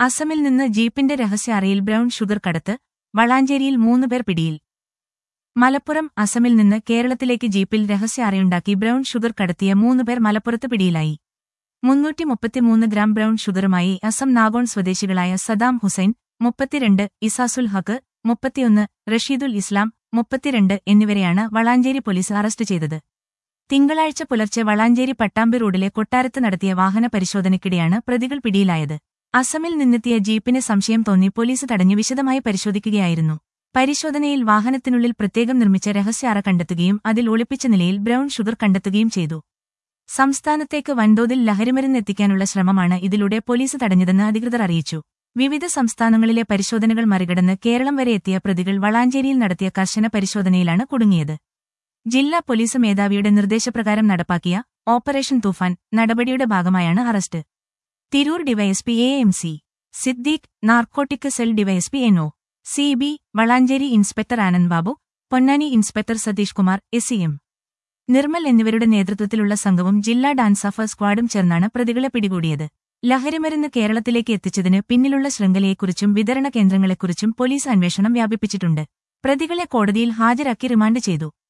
അസമിൽ നിന്ന് ജീപ്പിന്റെ രഹസ്യ അറയിൽ ബ്രൌൺ ഷുഗർ കടത്ത് വളാഞ്ചേരിയിൽ മൂന്ന് പേർ പിടിയിൽ മലപ്പുറം അസമിൽ നിന്ന് കേരളത്തിലേക്ക് ജീപ്പിൽ രഹസ്യ അറയുണ്ടാക്കി ബ്രൌൺ ഷുഗർ കടത്തിയ മൂന്ന് പേർ മലപ്പുറത്ത് പിടിയിലായി മുന്നൂറ്റി മുപ്പത്തിമൂന്ന് ഗ്രാം ബ്രൌൺ ഷുഗറുമായി അസം നാഗോൺ സ്വദേശികളായ സദാം ഹുസൈൻ മുപ്പത്തിരണ്ട് ഇസാസുൽ ഹക്ക് മുപ്പത്തിയൊന്ന് റഷീദുൽ ഇസ്ലാം മുപ്പത്തിരണ്ട് എന്നിവരെയാണ് വളാഞ്ചേരി പോലീസ് അറസ്റ്റ് ചെയ്തത് തിങ്കളാഴ്ച പുലർച്ചെ വളാഞ്ചേരി പട്ടാമ്പി റോഡിലെ കൊട്ടാരത്ത് നടത്തിയ വാഹന പരിശോധനയ്ക്കിടെയാണ് പ്രതികൾ പിടിയിലായത് അസമിൽ നിന്നെത്തിയ ജീപ്പിന് സംശയം തോന്നി പോലീസ് തടഞ്ഞു വിശദമായി പരിശോധിക്കുകയായിരുന്നു പരിശോധനയിൽ വാഹനത്തിനുള്ളിൽ പ്രത്യേകം നിർമ്മിച്ച രഹസ്യ അറ കണ്ടെത്തുകയും അതിൽ ഒളിപ്പിച്ച നിലയിൽ ബ്രൌൺ ഷുഗർ കണ്ടെത്തുകയും ചെയ്തു സംസ്ഥാനത്തേക്ക് വൻതോതിൽ ലഹരിമരുന്ന് എത്തിക്കാനുള്ള ശ്രമമാണ് ഇതിലൂടെ പോലീസ് തടഞ്ഞതെന്ന് അധികൃതർ അറിയിച്ചു വിവിധ സംസ്ഥാനങ്ങളിലെ പരിശോധനകൾ മറികടന്ന് കേരളം വരെ എത്തിയ പ്രതികൾ വളാഞ്ചേരിയിൽ നടത്തിയ കർശന പരിശോധനയിലാണ് കുടുങ്ങിയത് ജില്ലാ പോലീസ് മേധാവിയുടെ നിർദ്ദേശപ്രകാരം നടപ്പാക്കിയ ഓപ്പറേഷൻ തൂഫാൻ നടപടിയുടെ ഭാഗമായാണ് arrest Tirur DySP A M C Siddique narcotic cell DySP N O C B Valanchery inspector Anand Babu Ponnani inspector Satheesh Kumar S M Nirmal എന്നിവരുടെ നേതൃത്വത്തിലുള്ള സംഘവും ജില്ലാ ഡാൻസാഫ സ്ക്വാഡും ചേർന്നാണ് പ്രതികളെ പിടികൂടിയത് ലഹരിമരുന്ന് കേരളത്തിലേക്ക് എത്തിച്ചതിന് പിന്നിലുള്ള ശൃംഖലയെക്കുറിച്ചും വിതരണ കേന്ദ്രങ്ങളെക്കുറിച്ചും പോലീസ് അന്വേഷണം വ്യാപിപ്പിച്ചിട്ടുണ്ട് പ്രതികളെ കോടതിയിൽ ഹാജരാക്കി റിമാൻഡ് ചെയ്തു